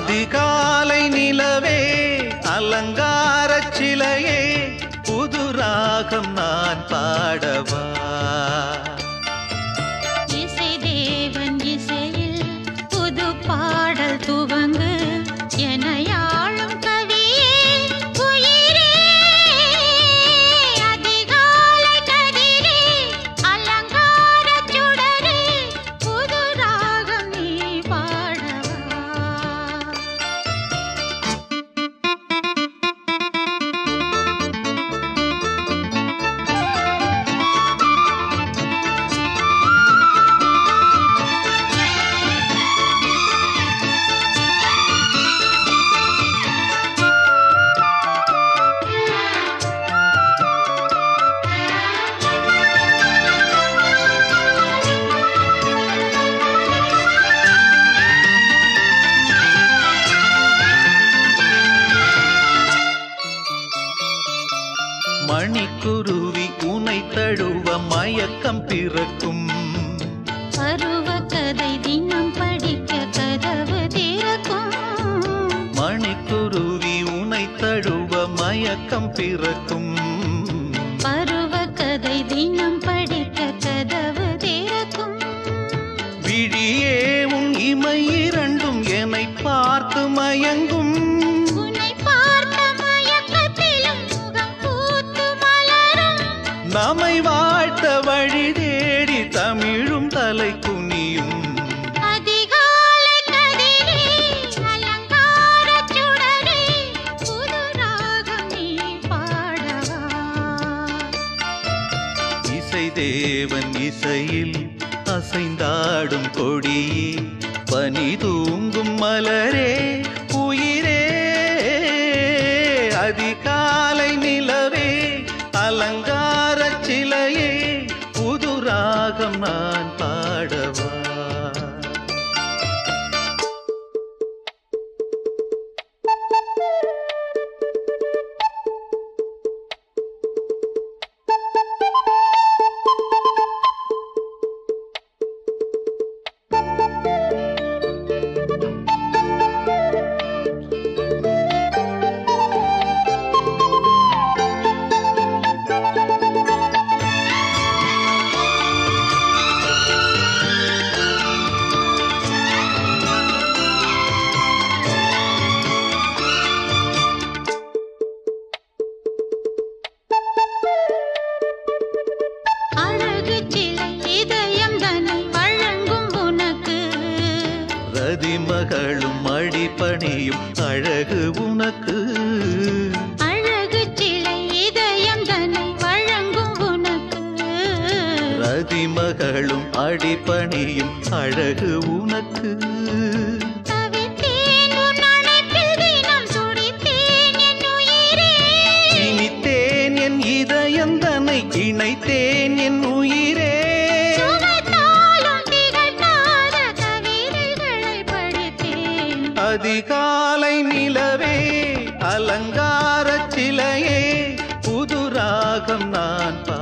அதிகாலை நிலவே அலங்கார சிலையே புது ராகம் நான் பாடவா இசை தேவன் இசையில் புது பாடல் துவங்கு என யாழும் கவியே உயிரே அதிகாலை கதிரே அலங்கார சுடரே புது ராகம் நீ பாடவா மணிக்குருவி உனை தழுவ மயக்கம் பிறக்கும் பருவ கதை தினம் படிக்க கதவு திறக்கும் மணிக்குருவி உனை தழுவ மயக்கம் பிறக்கும் பருவ கதை தினம் படிக்க கதவு திறக்கும் விழியே உன் இமை இரண்டும் என்னை பார்த்து மயங்கும் உன்னை பார்த்த மயக்கத்திலும் முகம் பூத்து மலரும் நம்மை வாழ்த்த வழி தேடி தமிழும் தலை குனியும் அதிகாலை கதிரே அலங்கார சுடரே புது ராகம் நீ பாடவா இசை தேவன் இசையில் அசைந்தாடும் கொடியே பனி தூங்கும் மலரே உயிரே அதிகாலை நிலவே அலங்கார சிலையே புது ராகம் நான் பாடவா அழகு சிலை இதயம் தன்னை வழங்கும் உனக்கு ரதிமகளும் அடிப்பணியும் அழகு உனக்கு அழகு சிலை இதயம் தன்னை வழங்கும் உனக்கு ரதிமகளும் அடிப்பணியும் அழகு உனக்கு தவித்தேன் உன் அணைப்பில் தினம் துடித்தேன் என் உயிரே இனித்தேன் என் இதயந்தனை இணைத்தேன் என் உயிரே சுவைத்தாலும் திகட்டாத கவிதைகளை படித்தேன் அதிகாலை நிலவே அலங்கார சிலையே புது ராகம் நான்